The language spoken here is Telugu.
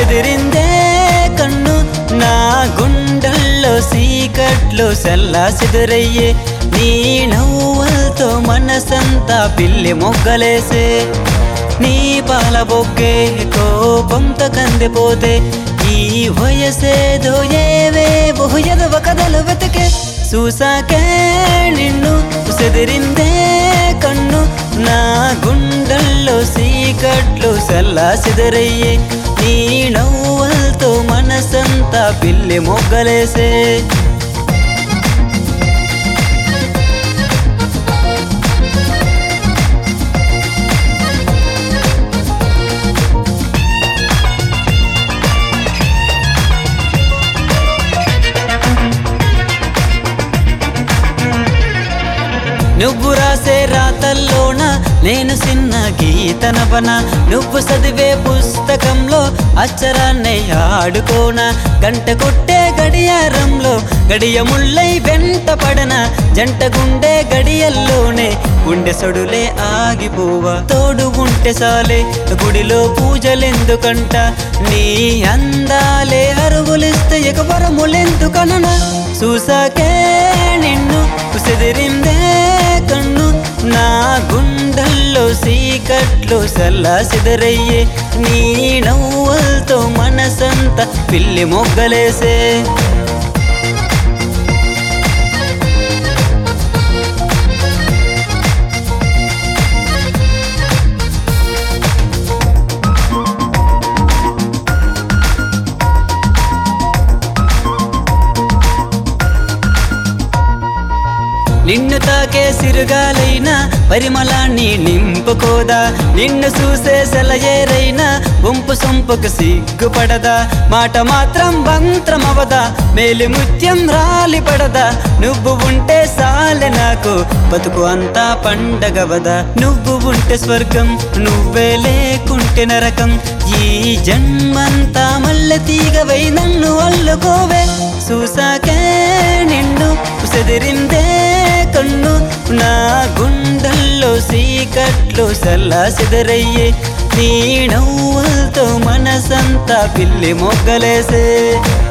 చెదిరిందే కన్ను నా గుండెల్లో సీకట్లు సెల్లా సిదురయ్యే నీ నవ్వులతో మనసంతా పిల్లి మొగ్గలేసే నీ పాల బొగ్గే కోపంతో కందిపోతే ఈ వయసేదో ఏవేవో ఎదవ కథలు వెతికే చూసాకే నిన్ను చెదిరిందే కన్ను నా గుండెల్లో సీకట్లు సెల్లా సిదరయ్యే నీ నవ్వులతో మనసంతా పిల్లి మొగ్గలేసే నువ్వు రాసే రాతల్లోన నేను చిన్న గీతనవన నువ్వు చదివే పుస్తకంలో అక్షరాన్ని ఆడుకోన గంట కొట్టే గడియారంలో గడియ ముళ్ళై వెంట పడన జంట గుండె గడియల్లోనే గుండె సొడులే ఆగిపోవా తోడు ఉంటే సాలే గుడిలో పూజలెందుకంట నీ అందాలే అరుగులిస్తే ఇక వరములెందుకనన చూసాకే నిన్ను కుసిదిరిందే కన్ను నా గుండెల్లో సీకట్లు సల్లా సిదరయ్యే నీ నవ్వులతో మనసంతా పిల్లి మొగ్గలేసే నిన్ను తాకే సిరుగాలైనా పరిమళాన్ని నింపుకోదా నిన్ను చూసే సెలయేరైనా వంపు సొంపుకు సిగ్గుపడదా మాట మాత్రం మంత్రమవదా మేలి ముత్యం రాలి పడదా నువ్వు ఉంటే సాలె నాకు బతుకు అంతా పండగవదా నువ్వు ఉంటే స్వర్గం నువ్వే లేకుంటే నరకం ఈ జన్మంతా మల్లె తీగవై నన్ను అల్లుకోవే చూసాకే నిన్ను ఉసదిరిందే కన్ను నా గుండెల్లో సీకట్లు సల్లా సిదరయ్యే నీ నవ్వులతో మనసంతా పిల్లి మొగ్గలేసే